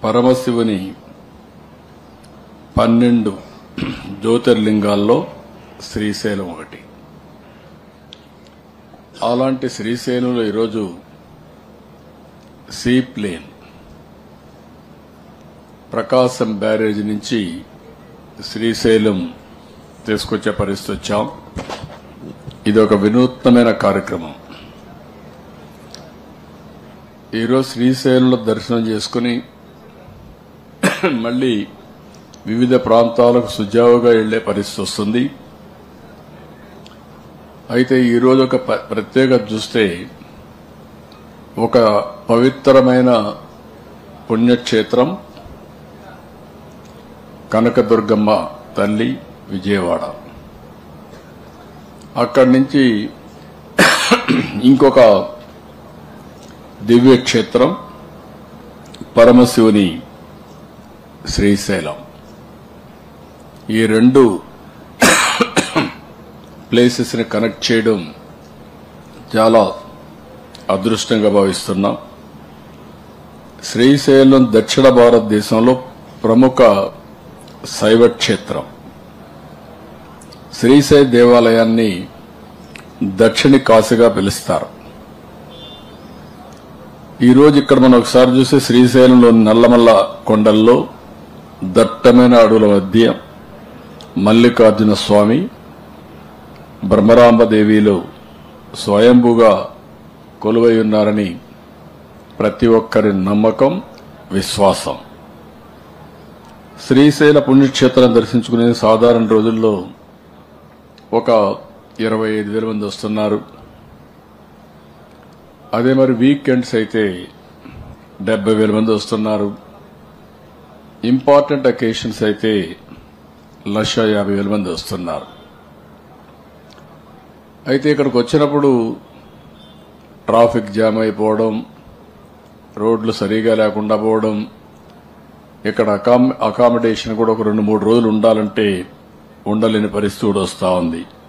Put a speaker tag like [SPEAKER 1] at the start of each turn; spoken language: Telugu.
[SPEAKER 1] పరమశివుని పన్నెండు జ్యోతిర్లింగాల్లో శ్రీశైలం ఒకటి అలాంటి శ్రీశైలంలో ఈరోజు సీ ప్లేన్ ప్రకాశం బ్యారేజ్ నుంచి శ్రీశైలం తీసుకొచ్చే పరిస్థితి వచ్చాం ఇది ఒక వినూత్నమైన కార్యక్రమం ఈరోజు శ్రీశైలంలో దర్శనం చేసుకుని మళ్ళీ వివిధ ప్రాంతాలకు సుజావుగా వెళ్లే పరిస్థితి వస్తుంది అయితే ఈరోజు ఒక ప- ప్రత్యేకత చూస్తే ఒక పవిత్రమైన పుణ్యక్షేత్రం కనకదుర్గమ్మ తల్లి విజయవాడ అక్కడి నుంచి ఇంకొక దివ్యక్షేత్రం పరమశివుని శ్రీశైలం ఈ రెండు ప్లేసెస్ ని కనెక్ట్ చేయడం చాలా అదృష్టంగా భావిస్తున్నాం శ్రీశైలం దక్షిణ భారతదేశంలో ప్రముఖ శైవ క్షేత్రం శ్రీశైల దేవాలయాన్ని దక్షిణ కాశీగా పిలుస్తారు ఈ రోజు ఇక్కడ మనం ఒకసారి చూస్తే శ్రీశైలంలోని నల్లమల్ల కొండల్లో దట్టమైన అడవుల మధ్య మల్లికార్జున స్వామి బ్రహ్మరాంబదేవిలో స్వయంభుగా కొలువై ఉన్నారని ప్రతి ఒక్కరి నమ్మకం విశ్వాసం శ్రీశైల పుణ్యక్షేత్రం దర్శించుకునే సాధారణ రోజుల్లో ఒక ఇరవై ఐదు వేల మంది వస్తున్నారు అదే మరి వీకెండ్స్ అయితే డెబ్బై వేల మంది వస్తున్నారు ఇంపార్టెంట్ అకేషన్స్ అయితే లక్ష యాభై వేల మంది వస్తున్నారు అయితే ఇక్కడికి వచ్చినప్పుడు ట్రాఫిక్ జామ్ అయిపోవడం రోడ్లు సరిగా లేకుండా పోవడం ఇక్కడ అకామ్ అకామిడేషన్ కూడా ఒక రెండు మూడు రోజులు ఉండాలంటే ఉండలేని పరిస్థితి కూడా వస్తూ ఉంది